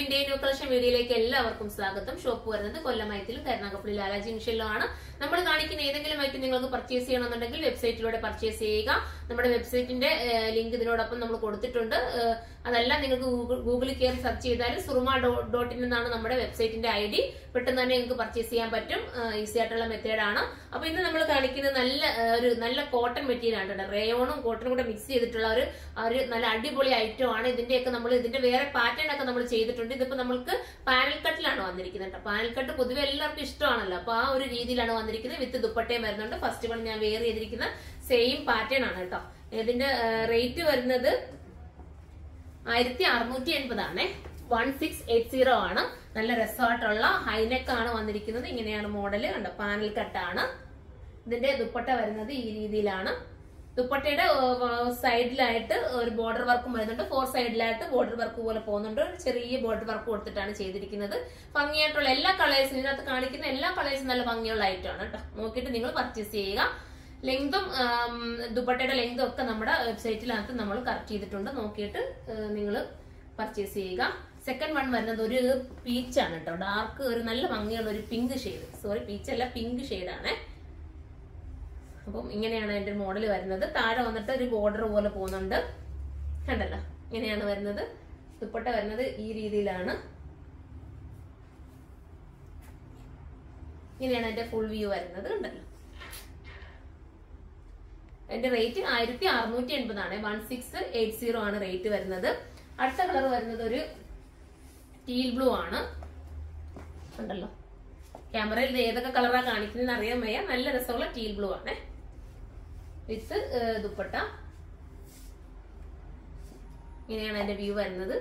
വിന്റെ new collection വീഡിയോയിലേക്ക് എല്ലാവർക്കും സ്വാഗതം ഷോപ്പ് വരുന്നത് കൊല്ലമയത്തിലും കരുനാഗപ്പള്ളി ലാലാജി ജംഗ്ഷനിലും ആണ് നമ്മൾ കാണിക്കുന്ന ഏതെങ്കിലും ഐറ്റം നിങ്ങൾക്ക് പർച്ചേസ് ചെയ്യണമെന്നുണ്ടെങ്കിൽ വെബ്സൈറ്റിലൂടെ പർച്ചേസ് ചെയ്യുക നമ്മുടെ വെബ്സൈറ്റിന്റെ ലിങ്ക് ഇതിനോടൊപ്പം നമ്മൾ കൊടുത്തിട്ടുണ്ട് ഏഹ്, അതല്ല നിങ്ങൾക്ക് ഗൂഗിൾ- ഗൂഗിളിൽ കയറി സെർച്ച് ചെയ്താൽ സുറുമ ഡോട്ട് ഇൻ എന്നാണ് നമ്മുടെ വെബ്സൈറ്റിന്റെ ഐ ഡി പെട്ടെന്ന് തന്നെ നിങ്ങൾക്ക് പർച്ചേസ് ചെയ്യാൻ പറ്റും ഈസി ആയിട്ടുള്ള മെത്തേഡ് ആണ് അപ്പൊ ഇന്ന് നമ്മൾ കാണിക്കുന്നത് നല്ല ഏഹ്, ഒരു നല്ല കോട്ടൺ മെറ്റീരിയൽ ആണ് കേട്ടോ റേയോണും കോട്ടണും കൂടെ മിക്സ് ചെയ്തിട്ടുള്ള ഒരു ആ ഒരു നല്ല അടിപൊളി ഐറ്റം ആണ് ഇതിന്റെയൊക്കെ നമ്മൾ ഇതിന്റെ വേറെ പാറ്റേൺ ഒക്കെ നമ്മൾ ചെയ്തിട്ടുണ്ട് ഇതിപ്പോ നമ്മൾക്ക് പാനൽ കട്ടിലാണ് വന്നിരിക്കുന്നത് കേട്ടോ പാനൽ കട്ട് പൊതുവെ എല്ലാവർക്കും ഇഷ്ടമാണല്ലോ അപ്പൊ ആ ഒരു രീതിയിലാണ് വന്നിരിക്കുന്നത് വിത്ത് ദുപ്പട്ടയും വരുന്നുണ്ട് ഫസ്റ്റ് വൺ ഞാൻ വെയർ ചെയ്തിരിക്കുന്ന സെയിം പാറ്റേൺ ആണ് കേട്ടോ ഇതിന്റെ റേറ്റ് വരുന്നത് ആയിരത്തി അറുന്നൂറ്റി എൺപതാണേ വൺ സിക്സ് എയ്റ്റ് സീറോ ആണ് നല്ല രസമായിട്ടുള്ള ഹൈനെക്ക് ആണ് വന്നിരിക്കുന്നത് ഇങ്ങനെയാണ് മോഡൽ കണ്ടോ പാനൽ കട്ടാണ് ഇതിന്റെ ദുപ്പട്ട വരുന്നത് ഈ രീതിയിലാണ് ദുപ്പട്ടയുടെ സൈഡിലായിട്ട് ഒരു ബോർഡർ വർക്കും വരുന്നുണ്ട് ഫോർ സൈഡിലായിട്ട് ബോർഡർ വർക്ക് പോലെ പോകുന്നുണ്ട് ഒരു ചെറിയ ബോർഡർ വർക്ക് കൊടുത്തിട്ടാണ് ചെയ്തിരിക്കുന്നത് ഭംഗിയായിട്ടുള്ള എല്ലാ കളേഴ്സും ഇതിനകത്ത് കാണിക്കുന്ന എല്ലാ കളേഴ്സും നല്ല ഭംഗിയുള്ള ഐറ്റം ആണ് കേട്ടോ നോക്കിയിട്ട് നിങ്ങൾ പർച്ചേസ് ചെയ്യുക ലെങ്തും ദുപ്പട്ടയുടെ ലെങ്തും ഒക്കെ നമ്മുടെ വെബ്സൈറ്റിനകത്ത് നമ്മൾ കറക്റ്റ് ചെയ്തിട്ടുണ്ട് നോക്കിയിട്ട് നിങ്ങൾ പർച്ചേസ് ചെയ്യുക സെക്കൻഡ് വൺ വരുന്നത് ഒരു പീച്ചാണ് കേട്ടോ ഡാർക്ക് ഒരു നല്ല ഭംഗിയുള്ള ഒരു പിങ്ക് ഷെയ്ഡ് സോറി പീച്ച് അല്ല പിങ്ക് ഷെയ്ഡാണേ അപ്പം ഇങ്ങനെയാണ് അതിന്റെ മോഡൽ വരുന്നത് താഴെ വന്നിട്ട് ഒരു ബോർഡർ പോലെ പോകുന്നുണ്ട് കണ്ടല്ലോ ഇങ്ങനെയാണ് വരുന്നത് ദുപ്പട്ട വരുന്നത് ഈ രീതിയിലാണ് ഇങ്ങനെയാണ് അതിന്റെ ഫുൾ വ്യൂ വരുന്നത് കണ്ടല്ലോ അതിന്റെ റേറ്റ് ആയിരത്തി അറുന്നൂറ്റി എൺപതാണ് വൺ സിക്സ് എയ്റ്റ് സീറോ ആണ് റേറ്റ് വരുന്നത് അടുത്ത കളർ വരുന്നത് ഒരു ടീൽ ബ്ലൂ ആണ് ഉണ്ടല്ലോ ക്യാമറയിൽ ഇത് ഏതൊക്കെ കളറാ കാണിക്കുന്നതെന്ന് അറിയാൻ വയ്യ നല്ല രസമുള്ള ടീൽ ബ്ലൂ ആണ് വിത്ത് ദുപ്പട്ട ഇങ്ങനെയാണ് അതിന്റെ വ്യൂ വരുന്നത്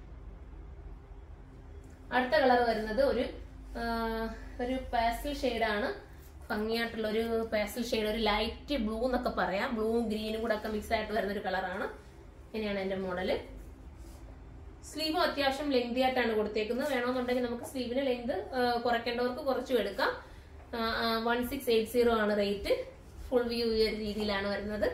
അടുത്ത കളർ വരുന്നത് ഒരു ആ, ഒരു പാസ്റ്റൽ ഷെയ്ഡാണ് ഭംഗിയായിട്ടുള്ള ഒരു പാസ്റ്റൽ ഷെയ്ഡ് ഒരു ലൈറ്റ് ബ്ലൂ എന്നൊക്കെ പറയാം ബ്ലൂവും ഗ്രീനും കൂടെ ഒക്കെ മിക്സ് ആയിട്ട് വരുന്ന ഒരു കളറാണ് ഇങ്ങനെയാണ് അതിന്റെ മോഡല് സ്ലീവ് അത്യാവശ്യം ലെങ്തി ആയിട്ടാണ് കൊടുത്തേക്കുന്നത് വേണമെന്നുണ്ടെങ്കിൽ നമുക്ക് സ്ലീവിന് ലെങ്ത് കുറയ്ക്കേണ്ടവർക്ക് കുറച്ചും എടുക്കാം വൺ സിക്സ് എയ്റ്റ് സീറോ ആണ് റേറ്റ് ഫുൾ വ്യൂ ഈ ഒരു രീതിയിലാണ് വരുന്നത്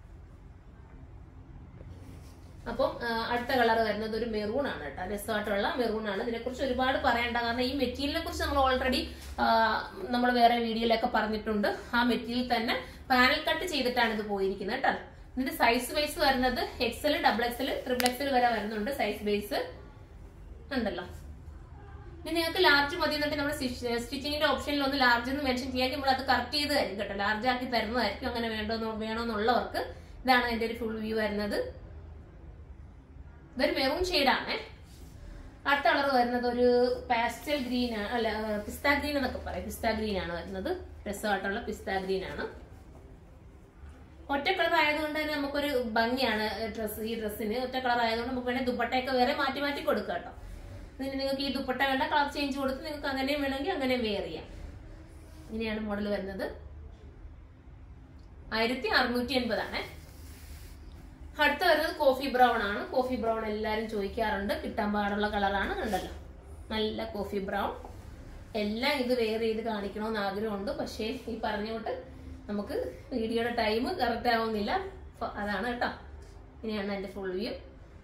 അപ്പം ആ, അടുത്ത കളർ വരുന്നത് ഒരു മെറൂൺ ആണ് കേട്ടോ രസമായിട്ടുള്ള മെറൂൺ ആണ് ഇതിനെക്കുറിച്ച് ഒരുപാട് പറയണ്ട കാരണം ഈ മെറ്റീരിയലിനെ കുറിച്ച് നമ്മൾ ഓൾറെഡി നമ്മൾ വേറെ വീഡിയോയിലൊക്കെ പറഞ്ഞിട്ടുണ്ട് ആ മെറ്റീരിയൽ തന്നെ പാനൽ കട്ട് ചെയ്തിട്ടാണ് ഇത് പോയിരിക്കുന്നത് കേട്ടോ ഇതിന്റെ സൈസ് വൈസ് വരുന്നത് XL double XL triple XL വരെ വരുന്നുണ്ട് സൈസ് ബേസ് ഉണ്ടല്ലോ ഇനി നിങ്ങൾക്ക് ലാർജ് മതി എന്നിട്ട് നമ്മുടെ സ്റ്റിച്ചിങ്ങിന്റെ ഓപ്ഷനിൽ ഒന്ന് ലാർജ് എന്ന് മെൻഷൻ ചെയ്യാൻ നമ്മൾ അത് കറക്റ്റ് ചെയ്ത് തരും കേട്ടോ ലാർജ് ആക്കി തരുന്നതായിരിക്കും അങ്ങനെ വേണ്ടോ വേണമെന്നുള്ളവർക്ക് ഇതാണ് അതിന്റെ ഒരു ഫുൾ വ്യൂ വരുന്നത് ഇതൊരു മെറൂൺ ഷെയ്ഡാണേ അടുത്ത കളർ വരുന്നത് ഒരു പാസ്റ്റൽ ഗ്രീൻ ആണ് അല്ല പിസ്ത ഗ്രീൻ എന്നൊക്കെ പറയും പിസ്ത ഗ്രീൻ ആണ് വരുന്നത് രസമായിട്ടുള്ള പിസ്ത ഗ്രീൻ ആണ് ഒറ്റ കളർ ആയതുകൊണ്ട് തന്നെ നമുക്കൊരു ഭംഗിയാണ് ഡ്രസ് ഈ ഡ്രസ്സിന് ഒറ്റ കളർ ആയതുകൊണ്ട് നമുക്ക് വേണേൽ ദുപ്പട്ടയൊക്കെ വേറെ മാറ്റി മാറ്റി കൊടുക്കാം കേട്ടോ ഇതിന് നിങ്ങൾക്ക് ഈ ദുപ്പട്ട വേണ്ട കളർ ചേഞ്ച് കൊടുത്ത് നിങ്ങൾക്ക് അങ്ങനെയും വേണമെങ്കിൽ അങ്ങനെയും വെയർ ചെയ്യാം ഇങ്ങനെയാണ് മോഡൽ വരുന്നത് ആയിരത്തി അറുന്നൂറ്റി എൺപതാണേ അടുത്ത വരുന്നത് കോഫി ബ്രൗൺ ആണ് കോഫി ബ്രൗൺ എല്ലാവരും ചോദിക്കാറുണ്ട് കിട്ടാൻ പാടുള്ള കളറാണ് കണ്ടല്ലോ നല്ല കോഫി ബ്രൗൺ എല്ലാം ഇത് വെയർ ചെയ്ത് കാണിക്കണമെന്ന് ആഗ്രഹമുണ്ട് പക്ഷേ ഈ പറഞ്ഞോട്ട് നമുക്ക് വീഡിയോയുടെ ടൈം കറക്റ്റ് ആവുന്നില്ല അപ്പൊ അതാണ് കേട്ടോ ഇങ്ങനെയാണ് എന്റെ ഫുൾ വ്യൂ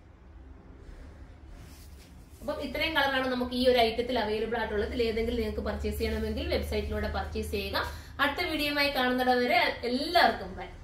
അപ്പം ഇത്രയും കളറാണ് നമുക്ക് ഈ ഒരു ഐറ്റത്തിൽ അവൈലബിൾ ആയിട്ടുള്ളത് ഇതിൽ ഏതെങ്കിലും നിങ്ങൾക്ക് പർച്ചേസ് ചെയ്യണമെങ്കിൽ വെബ്സൈറ്റിലൂടെ പർച്ചേസ് ചെയ്യുക അടുത്ത വീഡിയോയുമായി കാണുന്നിടം വരെ എല്ലാവർക്കും ബൈ